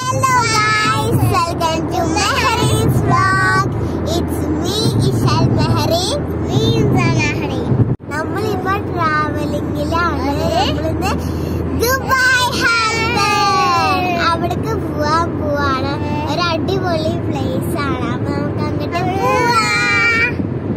Hello guys, welcome to Mehreen's vlog. It's me, Ishal Mehreen. Me, Insa Mehreen. നമ്മളിപ്പോ ട്രാവലിംഗിലാണ് നമ്മളിന്ന് Dubai harbour അവിടേക്ക് പോവാൻ പോവാണ് ഒരു അടിപൊളി പ്ലേസ് ആണ് അപ്പൊ നമുക്ക് അങ്ങോട്ട് പോവാം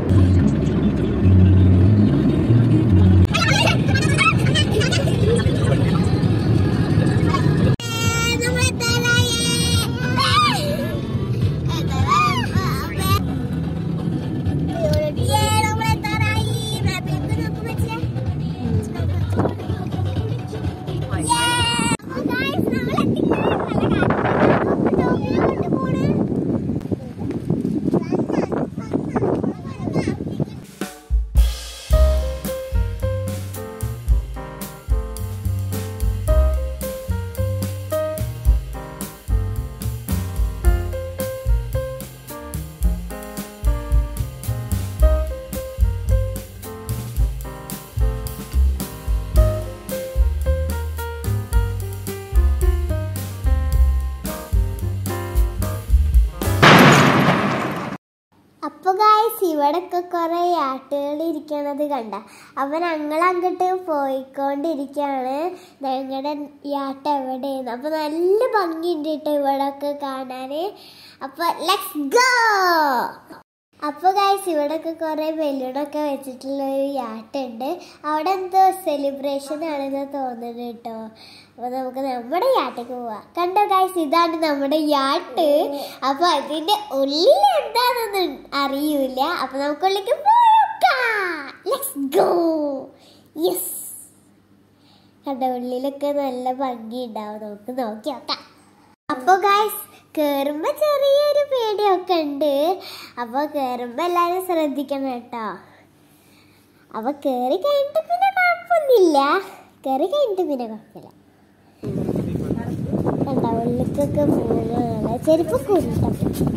അപ്പൊ ഗായ്സ് ഇവിടൊക്കെ കുറെ യാട്ടുകൾ ഇരിക്കണത് കണ്ട അപ്പൊ ഞങ്ങൾ അങ്ങോട്ട് പോയിക്കൊണ്ടിരിക്കാണ് ഞങ്ങളുടെ യാട്ട് എവിടെയെന്ന് അപ്പൊ നല്ല ഭംഗിയുണ്ട് കേട്ടോ ഇവിടൊക്കെ കാണാന് അപ്പൊ ലെറ്റ്സ് ഗോ അപ്പൊ ഗായ്സ് ഇവിടൊക്കെ കുറെ ബലൂണൊക്കെ വെച്ചിട്ടുള്ള ഒരു യാട്ടുണ്ട് അവിടെ എന്തോ സെലിബ്രേഷൻ ആണെന്ന് തോന്നുന്നു കേട്ടോ അപ്പൊ നമുക്ക് നമ്മുടെ യാട്ടേക്ക് പോവാം കണ്ടോ ഗായ്സ് ഇതാണ് നമ്മുടെ യാട്ട് അപ്പൊ അതിന്റെ ഉള്ളിൽ എന്താണെന്നൊന്നും അറിയൂല അപ്പൊ നമുക്ക് ഉള്ളിലേക്ക് ലെറ്റ്സ് ഗോ യെസ് കണ്ട ഉള്ളിലൊക്കെ നല്ല ഭംഗി ഉണ്ടാവും നമുക്ക് നോക്കി നോക്കാം അപ്പൊ ഗായ്സ് കേറുമ്പോ ചെറിയൊരു പേടിയൊക്കെ ഉണ്ട് അപ്പൊ കേറുമ്പോ എല്ലാരും ശ്രദ്ധിക്കണം കേട്ടോ അപ്പൊ കേറി കഴിഞ്ഞിട്ട് പിന്നെ കുഴപ്പമൊന്നുമില്ല കേറി കഴിഞ്ഞിട്ട് പിന്നെ കുഴപ്പമില്ല കണ്ട ഉള്ളിക്കൊക്കെ പോകുന്ന ചെരുപ്പ് കൂടിട്ടോ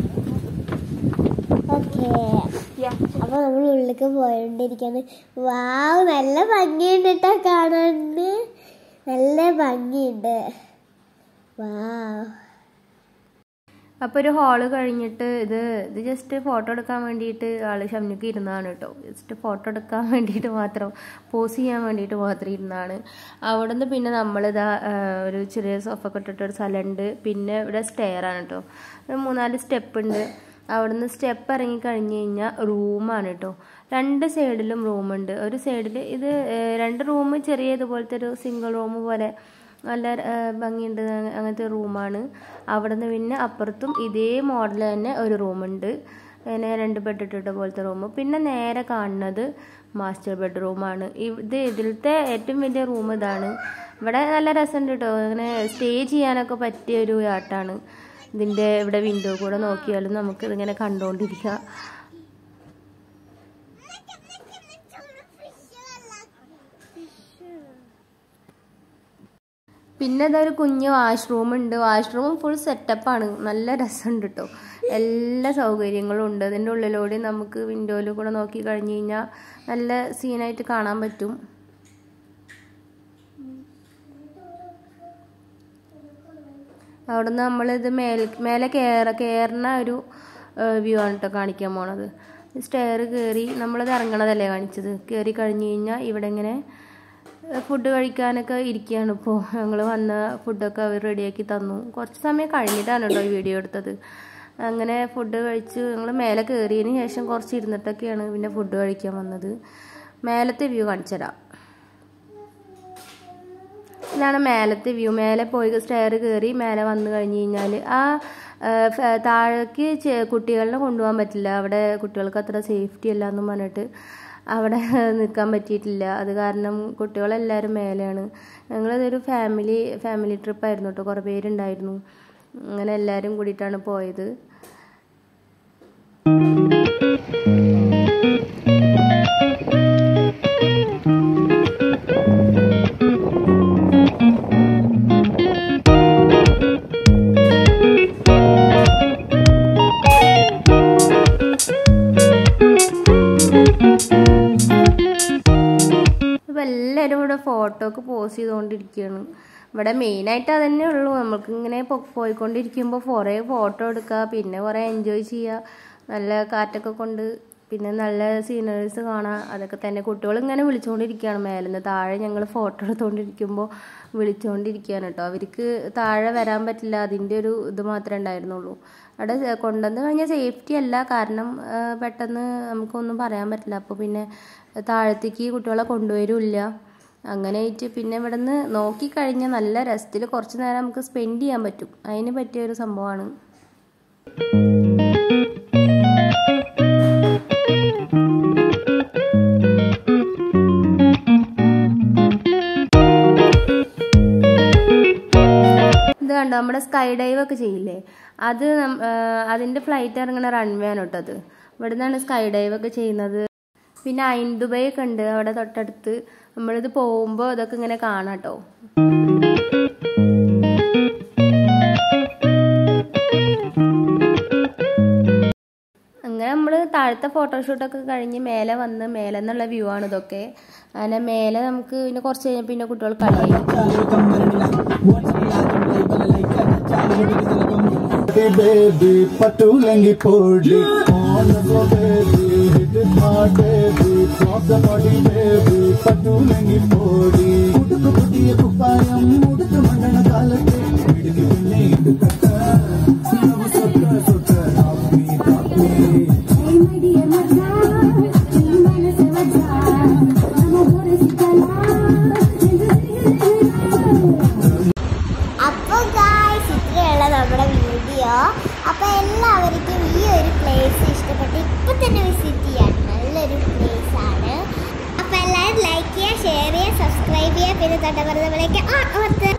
ഓക്കെ അപ്പൊ നമ്മൾ ഉള്ളിലേക്ക് പോയോണ്ടിരിക്കാണ് വാവ് നല്ല ഭംഗിയുണ്ട് കേട്ടോ കാണാൻ നല്ല ഭംഗിയുണ്ട് വാവ് അപ്പോൾ ഒരു ഹാള് കഴിഞ്ഞിട്ട് ഇത് ഇത് ജസ്റ്റ് ഫോട്ടോ എടുക്കാൻ വേണ്ടിയിട്ട് ആള് ഷംനുക്ക് ഇരുന്നതാണ് കേട്ടോ ജസ്റ്റ് ഫോട്ടോ എടുക്കാൻ വേണ്ടിയിട്ട് മാത്രം പോസ് ചെയ്യാൻ വേണ്ടിയിട്ട് മാത്രം ഇരുന്നതാണ് അവിടെ നിന്ന് പിന്നെ നമ്മളിതാ ആ, ഒരു ചെറിയ സോഫ ഒക്കെ ഇട്ടിട്ട് ഒരു സ്ഥലമുണ്ട് പിന്നെ ഇവിടെ സ്റ്റെയർ ആണ് കേട്ടോ ഒരു മൂന്നാല് സ്റ്റെപ്പ് ഉണ്ട് അവിടുന്ന് സ്റ്റെപ്പ് ഇറങ്ങി കഴിഞ്ഞ് കഴിഞ്ഞാൽ റൂമാണ് കേട്ടോ രണ്ട് സൈഡിലും റൂമുണ്ട് ഒരു സൈഡിൽ ഇത് ഏ, രണ്ട് റൂം ചെറിയ ഇതുപോലത്തെ ഒരു സിംഗിൾ റൂം പോലെ നല്ല ആ, ഭംഗിയുണ്ട് അങ്ങ- അങ്ങനത്തെ റൂമാണ് അവിടെ നിന്ന് പിന്നെ അപ്പുറത്തും ഇതേ മോഡൽ തന്നെ ഒരു റൂമുണ്ട് പിന്നെ രണ്ട് ബെഡ് ഇട്ടിട്ട പോലത്തെ റൂം പിന്നെ നേരെ കാണുന്നത് മാസ്റ്റർ ബെഡ്റൂമാണ് ഇത് ഇതിലത്തെ ഏറ്റവും വലിയ റൂം ഇതാണ് ഇവിടെ നല്ല രസമുണ്ട് കേട്ടോ അങ്ങനെ സ്റ്റേ ചെയ്യാനൊക്കെ പറ്റിയ ഒരു ആട്ടാണ് ഇതിൻ്റെ ഇവിടെ വിൻഡോ കൂടെ നോക്കിയാലും നമുക്ക് ഇതിങ്ങനെ കണ്ടുകൊണ്ടിരിക്കാം പിന്നെ ഇതൊരു കുഞ്ഞ് വാഷ്റൂം ഉണ്ട് വാഷ്റൂം ഫുൾ സെറ്റപ്പാണ് നല്ല രസമുണ്ട് കേട്ടോ എല്ലാ സൗകര്യങ്ങളും ഉണ്ട് അതിൻ്റെ ഉള്ളിലൂടെ നമുക്ക് വിൻഡോയിൽ കൂടെ നോക്കി കഴിഞ്ഞ് കഴിഞ്ഞാൽ നല്ല സീനായിട്ട് കാണാൻ പറ്റും അവിടുന്ന് നമ്മളിത് മേൽ മേലെ കയറ കയറുന്ന ഒരു വ്യൂ ആണ് കേട്ടോ കാണിക്കാൻ പോണത് സ്റ്റെയർ കയറി നമ്മളത് ഇറങ്ങണതല്ലേ കാണിച്ചത് കയറി കഴിഞ്ഞ് കഴിഞ്ഞാൽ ഇവിടെ ഇങ്ങനെ ഫുഡ് കഴിക്കാനൊക്കെ ഇരിക്കുകയാണ് ഇപ്പോൾ ഞങ്ങൾ വന്ന ഫുഡൊക്കെ അവർ റെഡിയാക്കി തന്നു കുറച്ച് സമയം കഴിഞ്ഞിട്ടാണ് കേട്ടോ ഈ വീഡിയോ എടുത്തത് അങ്ങനെ ഫുഡ് കഴിച്ച് ഞങ്ങൾ മേലെ കയറിയതിന് ശേഷം കുറച്ച് ഇരുന്നിട്ടൊക്കെയാണ് പിന്നെ ഫുഡ് കഴിക്കാൻ വന്നത് മേലത്തെ വ്യൂ കാണിച്ചു തരാം ഇതാണ് മേലത്തെ വ്യൂ മേലെ പോയി സ്റ്റെയർ കയറി മേലെ വന്നു കഴിഞ്ഞ് കഴിഞ്ഞാൽ ആ ആ, ഫ- താഴേക്ക് ചെ- കുട്ടികളെ കൊണ്ടുപോകാൻ പറ്റില്ല അവിടെ കുട്ടികൾക്ക് അത്ര സേഫ്റ്റി അല്ല എന്നും പറഞ്ഞിട്ട് അവിടെ നിൽക്കാൻ പറ്റിയിട്ടില്ല അത് കാരണം കുട്ടികളെല്ലാവരും മേലെയാണ് ഞങ്ങളിതൊരു ഫാമിലി ഫാമിലി ട്രിപ്പായിരുന്നു കേട്ടോ കുറേ പേരുണ്ടായിരുന്നു അങ്ങനെ എല്ലാവരും കൂടിയിട്ടാണ് പോയത് അപ്പോൾ എല്ലാവരും ഇവിടെ ഫോട്ടോക്ക് പോസ് ചെയ്തുകൊണ്ടിരിക്കുകയാണ് ഇവിടെ മെയിനായിട്ട് അതന്നെ ഉള്ളൂ നമുക്ക് ഇങ്ങനെ പൊ- പോയിക്കൊണ്ടിരിക്കുമ്പോൾ കുറേ ഫോട്ടോ എടുക്കുക പിന്നെ കുറേ എൻജോയ് ചെയ്യുക നല്ല കാറ്റൊക്കെ കൊണ്ട് പിന്നെ നല്ല സീനറീസ് കാണാം അതൊക്കെ തന്നെ കുട്ടികൾ ഇങ്ങനെ വിളിച്ചുകൊണ്ടിരിക്കുകയാണ് മേലെ നിന്ന് താഴെ ഞങ്ങൾ ഫോട്ടോ എടുത്തുകൊണ്ടിരിക്കുമ്പോൾ വിളിച്ചുകൊണ്ടിരിക്കുകയാണ് കേട്ടോ അവർക്ക് താഴെ വരാൻ പറ്റില്ല അതിൻ്റെ ഒരു ഇത് മാത്രമേ ഉണ്ടായിരുന്നുള്ളൂ അവിടെ ചെ- കൊണ്ടുവന്ന് കഴിഞ്ഞാൽ സേഫ്റ്റി അല്ല കാരണം ആ, പെട്ടെന്ന് നമുക്കൊന്നും പറയാൻ പറ്റില്ല അപ്പോൾ പിന്നെ താഴത്തേക്ക് കുട്ടികളെ കൊണ്ടുവരില്ല അങ്ങനെ ആയിട്ട് പിന്നെ ഇവിടെ നിന്ന് നോക്കിക്കഴിഞ്ഞാൽ നല്ല രസത്തിൽ കുറച്ച് നേരം നമുക്ക് സ്പെൻഡ് ചെയ്യാൻ പറ്റും അതിന് പറ്റിയ ഒരു സംഭവമാണ് ഇത് കണ്ടോ നമ്മുടെ സ്കൈ ഡൈവ് ഒക്കെ ചെയ്യില്ലേ അത് നം- ആ, അതിന്റെ ഫ്ലൈറ്റ് ഇറങ്ങുന്ന റൺവേ ആണ് കേട്ടോ അത് ഇവിടെ നിന്നാണ് സ്കൈ ഡൈവ് ഒക്കെ ചെയ്യുന്നത് പിന്നെ ഐൻ ദുബൈ ഒക്കെ ഉണ്ട് അവിടെ തൊട്ടടുത്ത് നമ്മളിത് പോകുമ്പോൾ ഇതൊക്കെ ഇങ്ങനെ കാണാം കേട്ടോ അങ്ങനെ നമ്മൾ താഴത്തെ ഫോട്ടോഷൂട്ടൊക്കെ കഴിഞ്ഞ് മേലെ വന്ന് മേലെ നിന്നുള്ള വ്യൂ ആണ് ഇതൊക്കെ അങ്ങനെ മേലെ നമുക്ക് പിന്നെ കുറച്ച് കഴിഞ്ഞാൽ പിന്നെ കുട്ടികൾ കളിയായി baby, patulengi podi. On the go, baby, hit it hard, baby. Drop the body, baby, patulengi podi. ഉടുക്ക് പുതിയ കുപ്പായം ഉടുക്ക് മണ്ടണ കാലത്ത് ഇടുക്കി പിന്നെ ഇടുക്കട്ട നവ സൊത്ത സൊത്ത കാപ്പി കാപ്പി Hey, my dear Madha, you മനസ്സ് വച്ചാ, നമ്മ ഒരു സിക്കലാ, അപ്പോൾ ഗായ്സ് ഇത്രയുള്ള നമ്മുടെ വീഡിയോ അപ്പോൾ എല്ലാവർക്കും ഈ ഒരു പ്ലേസ് ഇഷ്ടപ്പെട്ട് ഇപ്പം തന്നെ വിസിറ്റ് ചെയ്യാൻ നല്ലൊരു പ്ലേസ് ആണ് അപ്പോൾ എല്ലാവരും ലൈക്ക് ചെയ്യുക ഷെയർ ചെയ്യുക സബ്സ്ക്രൈബ് ചെയ്യുക പിന്നെ തൊട്ടപ്പുറത്ത് നമ്മളേക്ക് ആ ഓർത്ത്